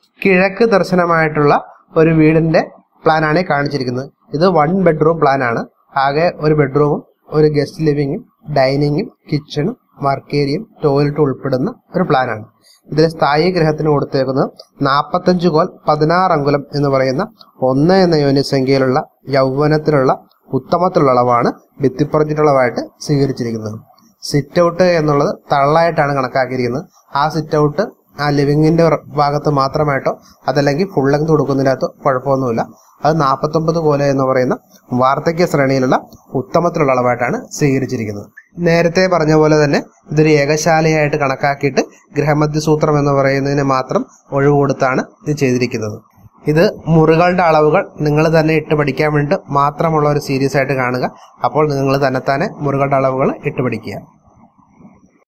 കിഴക്ക് ദർശനമായിട്ടുള്ള ഒരു വീടിന്റെ പ്ലാനാണ് ഈ കാണിച്ചിരിക്കുന്നത് ഇത് വൺ ബെഡ്റൂം പ്ലാനാണ് ആകെ ഒരു ബെഡ്റൂമും ഒരു ഗസ്റ്റ് ലിവിങ്ങും ഡൈനിങ്ങും കിച്ചണും വർക്ക് ഏരിയയും ടോയ്ലറ്റും ഉൾപ്പെടുന്ന ഒരു പ്ലാനാണ് ഇതിൽ സ്ഥായി ഗ്രഹത്തിന് കൊടുത്തേക്കുന്നത് നാൽപ്പത്തഞ്ച് കോൽ പതിനാറ് അങ്കുലം എന്ന് പറയുന്ന ഒന്ന് എന്ന യൂണിറ്റ് സംഖ്യയിലുള്ള യൗവനത്തിലുള്ള ഉത്തമത്തിലുള്ള അളവാണ് ഭിത്തിപ്പുറച്ചിട്ടുള്ളതായിട്ട് സ്വീകരിച്ചിരിക്കുന്നത് സിറ്റ് ഔട്ട് എന്നുള്ളത് തള്ളായിട്ടാണ് കണക്കാക്കിയിരിക്കുന്നത് ആ സിറ്റ് ഔട്ട് ആ ലിവിങ്ങിന്റെ ഭാഗത്ത് മാത്രമായിട്ടോ അതല്ലെങ്കിൽ ഫുൾ ലെങ്ത് കൊടുക്കുന്നതിനകത്തോ കുഴപ്പമൊന്നുമില്ല അത് നാൽപ്പത്തൊമ്പത് കോല എന്ന് പറയുന്ന വാർദ്ധക്യ ശ്രേണിയിലുള്ള ഉത്തമത്തിലുള്ള അളവായിട്ടാണ് സ്വീകരിച്ചിരിക്കുന്നത് നേരത്തെ പറഞ്ഞ പോലെ തന്നെ ഇതൊരു ഏകശാലയായിട്ട് കണക്കാക്കിയിട്ട് ഗ്രഹമധ്യസൂത്രം എന്ന് പറയുന്നതിന് മാത്രം ഒഴിവ് കൊടുത്താണ് ഇത് ചെയ്തിരിക്കുന്നത് ഇത് മുറികളുടെ അളവുകൾ നിങ്ങൾ തന്നെ ഇട്ട് പഠിക്കാൻ വേണ്ടി മാത്രമുള്ള ഒരു സീരീസ് ആയിട്ട് കാണുക അപ്പോൾ നിങ്ങൾ തന്നെത്താനെ മുറികളുടെ അളവുകൾ ഇട്ട് പഠിക്കുക